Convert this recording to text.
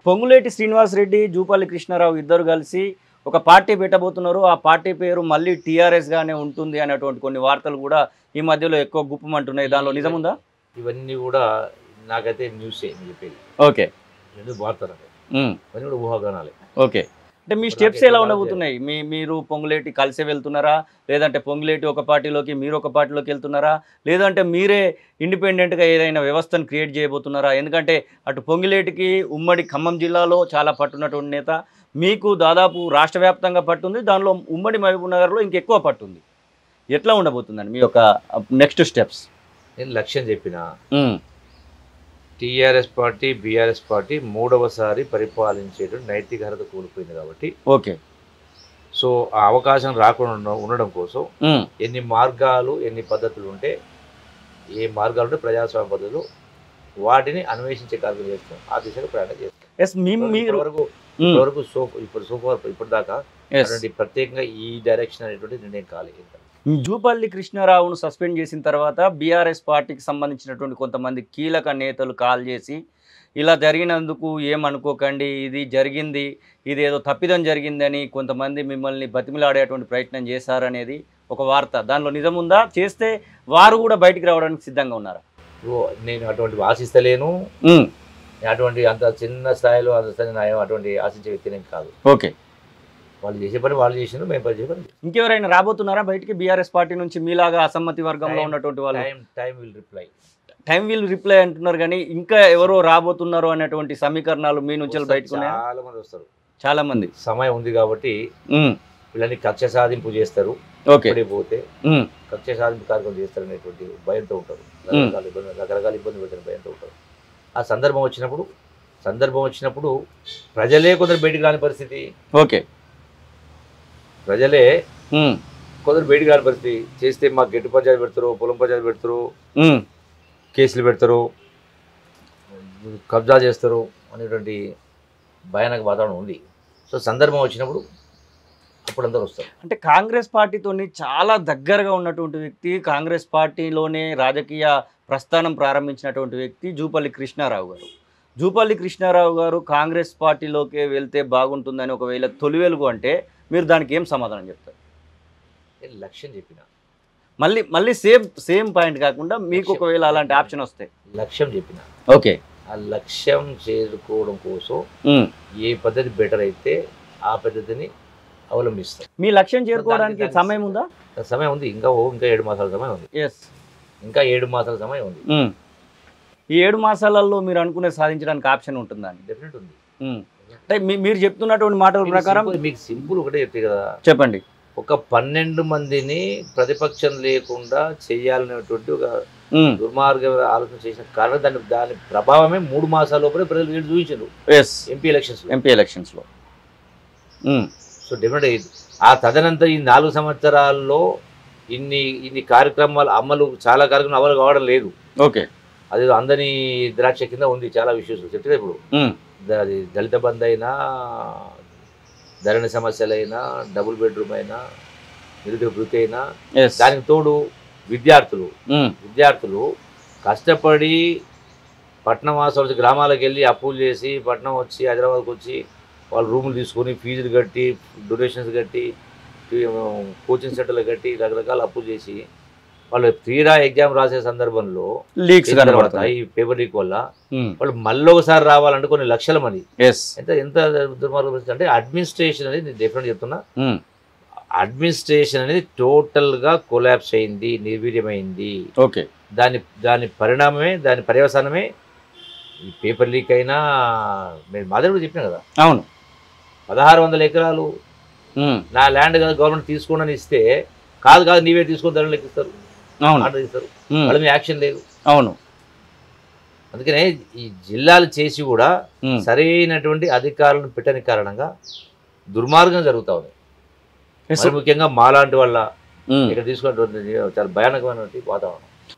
పొంగులేటి శ్రీనివాసరెడ్డి జూపల్లి కృష్ణారావు ఇద్దరు కలిసి ఒక పార్టీ పెట్టబోతున్నారు ఆ పార్టీ పేరు మళ్ళీ టీఆర్ఎస్ గానే ఉంటుంది అనేటువంటి కొన్ని వార్తలు కూడా ఈ మధ్యలో ఎక్కువ గుప్పమంటున్నాయి దానిలో నిజముందా ఇవన్నీ కూడా నాకైతే న్యూసే నేను చెప్పేది ఓకే ఎందుకు వార్తలు ఉమ్, ఇవన్నీ కూడా ఊహాగానాలే ఓకే అంటే మీ స్టెప్స్ ఎలా ఉండబోతున్నాయి మీ మీరు పొంగులేటి కలిసి వెళ్తున్నారా లేదంటే పొంగులేటి ఒక పార్టీలోకి మీరు ఒక పార్టీలోకి వెళ్తున్నారా లేదంటే మీరే ఇండిపెండెంట్గా ఏదైనా వ్యవస్థను క్రియేట్ చేయబోతున్నారా ఎందుకంటే అటు పొంగులేటికి ఉమ్మడి ఖమ్మం జిల్లాలో చాలా పట్టున్నటువంటి నేత మీకు దాదాపు రాష్ట్ర వ్యాప్తంగా పట్టుంది దానిలో ఉమ్మడి మహబూబ్ నగర్లో ఇంకెక్కువ పట్టుంది ఎట్లా ఉండబోతుందండి మీ యొక్క నెక్స్ట్ స్టెప్స్ నేను లక్ష్యం చెప్పిన టీఆర్ఎస్ పార్టీ బీఆర్ఎస్ పార్టీ మూడవసారి పరిపాలించేటువంటి నైతిక అర్హత కోల్పోయింది కాబట్టి ఓకే సో ఆ అవకాశం రాకుండా ఉండ- ఉండడం కోసం ఎన్ని మార్గాలు ఎన్ని పద్ధతులు ఉంటే ఏ మార్గాలు ఉంటే ప్రజాస్వామ్య పద్ధతులు వాటిని అన్వేషించే కార్యక్రమం చేస్తాం ఆ దిశగా ప్రయాణం చేస్తాం ఎస్ మీ మీరు వరకు మ్మ్. ఇప్పటివరకు సో ఇప్పుడు సూపర్ ఇప్పటిదాకా Yes. అటువంటి ప్రత్యేకంగా ఈ డైరెక్షన్ అనేటువంటి నిర్ణయం కాలేదు జూపల్లి కృష్ణారావును సస్పెండ్ చేసిన తర్వాత బీఆర్ఎస్ పార్టీకి సంబంధించినటువంటి కొంతమంది కీలక నేతలు కాల్ చేసి ఇలా జరిగినందుకు ఏమనుకోకండి ఇది జరిగింది ఇది ఏదో తప్పిదం జరిగిందని కొంతమంది మిమ్మల్ని బతిమిలాడేటువంటి ప్రయత్నం చేశారనేది ఒక వార్త దానిలో నిజం ఉందా చేస్తే వారు కూడా బయటికి రావడానికి సిద్ధంగా ఉన్నారా ఓ, నేను అటువంటి ఆశిస్తలేను ఉమ్, నేను అటువంటి అంత చిన్న స్థాయిలో అంత స్థాయి నాయం అటువంటి ఆశించే వ్యక్తి నేను కాదు ఓకే వాళ్ళు చేసే పని వాళ్ళు చేసినారు మేము పని చేసే పని ఇంకెవరైనా రాబోతున్నారా బయటికి బీఆర్ఎస్ పార్టీ నుంచి మీలాగా అసమ్మతి వర్గంలో Time- ఉన్నటువంటి వాళ్ళు time time will reply time will reply అంటున్నారు కానీ ఇంకా ఎవరో రాబోతున్నారు అనేటువంటి సమీకరణాలు మీ నుంచి బయటకు ఉన్నాయా చాలా మంది వస్తారు చాలా మంది సమయం ఉంది కాబట్టి ఉమ్, వీళ్ళని కక్ష సాధింపు చేస్తారు ఓకే ఇప్పుడే పోతే ఉమ్, కక్ష సాధింపు కార్యక్రమం చేస్తారు అనేటువంటి భయంతో ఉంటారు రకరకాల ఇబ్బంది రకరకాల ఇబ్బంది పెట్టిన భయంతో ఉంటారు ఆ సందర్భం వచ్చినప్పుడు సందర్భం వచ్చినప్పుడు ప్రజలే కొందరు బయటికి రాని పరిస్థితి ఓకే ప్రజలే ఉమ్, కొందరు బయటికి రాని పరిస్థితి చేస్తే మాకు గట్టి పంచాయతీ పెడతారు పొలం పంచాయతీ పెడతారు ఉమ్, కేసులు పెడతారు కబ్జా చేస్తారు అనేటువంటి భయానక వాతావరణం ఉంది సో సందర్భం వచ్చినప్పుడు అప్పుడు అందరూ వస్తారు అంటే కాంగ్రెస్ పార్టీతోని చాలా దగ్గరగా ఉన్నటువంటి వ్యక్తి కాంగ్రెస్ పార్టీలోనే రాజకీయ ప్రస్థానం ప్రారంభించినటువంటి వ్యక్తి జూపల్లి కృష్ణారావు గారు జూపల్లి కృష్ణారావు గారు కాంగ్రెస్ పార్టీలోకి వెళ్తే బాగుంటుందని ఒకవేళ తొలివెలుగు అంటే మీరు దానికి ఏం సమాధానం చెప్తారు నేను లక్ష్యం చెప్పిన మళ్ళీ మళ్ళీ సేమ్ సేమ్ పాయింట్ కాకుండా మీకు ఒకవేళ అలాంటి ఆప్షన్ వస్తే లక్ష్యం చెప్పిన ఓకే ఆ లక్ష్యం చేరుకోవడం కోసం ఉమ్. ఏ పద్ధతి బెటర్ అయితే ఆ పద్ధతిని అవలంబిస్తాం మీ లక్ష్యం చేరుకోవడానికి దానికి- సమయం ఉందా సమయం ఉంది ఇంకా ఓ ఇంకా ఏడు మాసాల సమయం ఉంది ఎస్ ఇంకా ఏడు మాసాల సమయం ఉంది ఈ ఏడు మాసాలలో మీరు అనుకునే సాధించడానికి ఆప్షన్ ఉంటుందా అండి డెఫినెట్ ఉంది ఉమ్. అంటే మీ- మీరు చెప్తున్నటువంటి మాటల మీకు ప్రకారం సింపుల్- మీకు సింపుల్ ఒకటే చెప్తే కదా చెప్పండి ఒక పన్నెండు మందిని ప్రతిపక్షం లేకుండా చేయాలనేటువంటి ఒక ఉమ్. దుర్మార్గ ఆలోచన చేసిన కారణం దాని దాని ప్రభావమే మూడు మాసాల లోపలే ప్రజలు వీళ్ళు చూపించారు ఎస్ ఎంపీ ఎలక్షన్స్ ఎంపీ ఎలక్షన్స్లో ఉమ్. సో డెఫినెట్ ఆ తదనంతరం ఈ నాలుగు సంవత్సరాల్లో ఇన్ని ఇన్ని కార్యక్రమాలు అమలు చాలా కార్యక్రమాలు అమలు కావడం లేదు ఓకే అది అందని ద్రాక్ష కింద ఉంది చాలా విషయాలు చెప్తే ఇప్పుడు ఉమ్. ద- అది దళిత బంధు అయినా ధరణి సమస్యలైనా డబుల్ బెడ్రూమ్ అయినా నిరుద్యోగ వృత్తి అయినా ఎస్ దానికి తోడు విద్యార్థులు ఉమ్. విద్యార్థులు కష్టపడి పట్నం వాసం వచ్చి గ్రామాలకు వెళ్ళి అప్పులు చేసి పట్నం వచ్చి హైదరాబాద్కి వచ్చి వాళ్ళు రూములు తీసుకొని ఫీజులు కట్టి డొనేషన్స్ కట్టి ఫీ- కోచింగ్ సెంటర్లు కట్టి రకరకాల అప్పులు చేసి వాళ్ళు తీరా ఎగ్జామ్ రాసే సందర్భంలో లీక్స్ చేసిన తర్వాత కనబడతాయి ఈ పేపర్ లీక్ వల్ల వాళ్ళు మళ్ళీ ఒకసారి రావాలంటే కొన్ని లక్షల మంది ఎస్ ఎంత ఎంత దుర్మార్గం పరిస్థితి అంటే అడ్మినిస్ట్రేషన్ అనేది నేను డెఫినెట్ చెప్తున్నా అడ్మినిస్ట్రేషన్ అనేది టోటల్గా కొలాప్స్ అయింది నిర్వీర్యమైంది ఓకే దాని దాని పరిణామమే దాని పర్యవసానమే ఈ పేపర్ లీక్ అయినా నేను మాదిరి కూడా చెప్పిన కదా అవును పదహారు వందల ఎకరాలు ఉమ్. నా ల్యాండ్ కదా గవర్నమెంట్ తీసుకోండి అని ఇస్తే కాదు కాదు నీవే తీసుకొని ధరలు ఇస్తారు అవును ఆర్డర్ ఇస్తారు ఉమ్. వాళ్ళ మీద యాక్షన్ లేదు అవును అందుకనే ఈ జిల్లాలు చేసి కూడా ఉమ్. సరైనటువంటి అధికారులను పెట్టని కారణంగా దుర్మార్గం జరుగుతా ఉంది ఎస్. మరి ముఖ్యంగా మాలాంటి వాళ్ళ ఉమ్. ఇక్కడ తీసుకున్నటువంటి చాలా భయానకమైనటువంటి వాతావరణం